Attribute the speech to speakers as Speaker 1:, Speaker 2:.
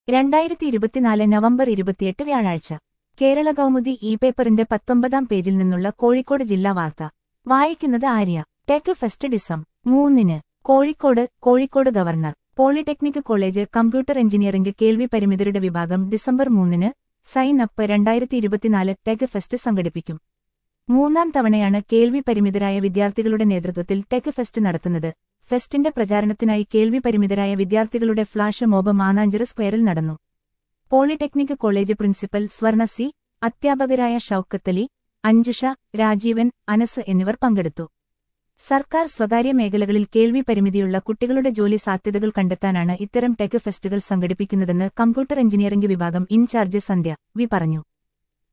Speaker 1: രണ്ടായിരത്തി ഇരുപത്തിനാല് നവംബർ ഇരുപത്തിയെട്ട് വ്യാഴാഴ്ച കേരള കൗമുദി ഇ പേപ്പറിന്റെ പത്തൊമ്പതാം പേജിൽ നിന്നുള്ള കോഴിക്കോട് ജില്ലാ വാർത്ത വായിക്കുന്നത് ആര്യ ടെക് ഫെസ്റ്റ് ഡിസം മൂന്നിന് Kozhikode Kozhikode governor polytechnic college computer engineering കേൾവി പരിമിതരുടെ വിഭാഗം ഡിസംബർ മൂന്നിന് സൈൻ അപ്പ് രണ്ടായിരത്തി ഇരുപത്തിനാല് ടെക് ഫെസ്റ്റ് സംഘടിപ്പിക്കും മൂന്നാം തവണയാണ് കേൾവി പരിമിതരായ വിദ്യാർത്ഥികളുടെ നേതൃത്വത്തിൽ ടെക് ഫെസ്റ്റ് നടത്തുന്നത് ഫെസ്റ്റിന്റെ പ്രചാരണത്തിനായി കേൾവി പരിമിതരായ വിദ്യാർത്ഥികളുടെ ഫ്ളാഷ് മോബ് മാനാഞ്ചിറ സ്ക്വയറിൽ നടന്നു polytechnic college principal Swarna C അധ്യാപകരായ ഷൌക്കത്തലി അഞ്ജുഷ രാജീവൻ അനസ് എന്നിവർ പങ്കെടുത്തു സർക്കാർ സ്വകാര്യ മേഖലകളിൽ കേൾവി പരിമിതിയുള്ള കുട്ടികളുടെ ജോലി സാധ്യതകൾ കണ്ടെത്താനാണ് ഇത്തരം ടെക് ഫെസ്റ്റുകൾ സംഘടിപ്പിക്കുന്നതെന്ന് കമ്പ്യൂട്ടർ എഞ്ചിനീയറിംഗ് വിഭാഗം ഇൻചാർജ് സന്ധ്യ വി പറഞ്ഞു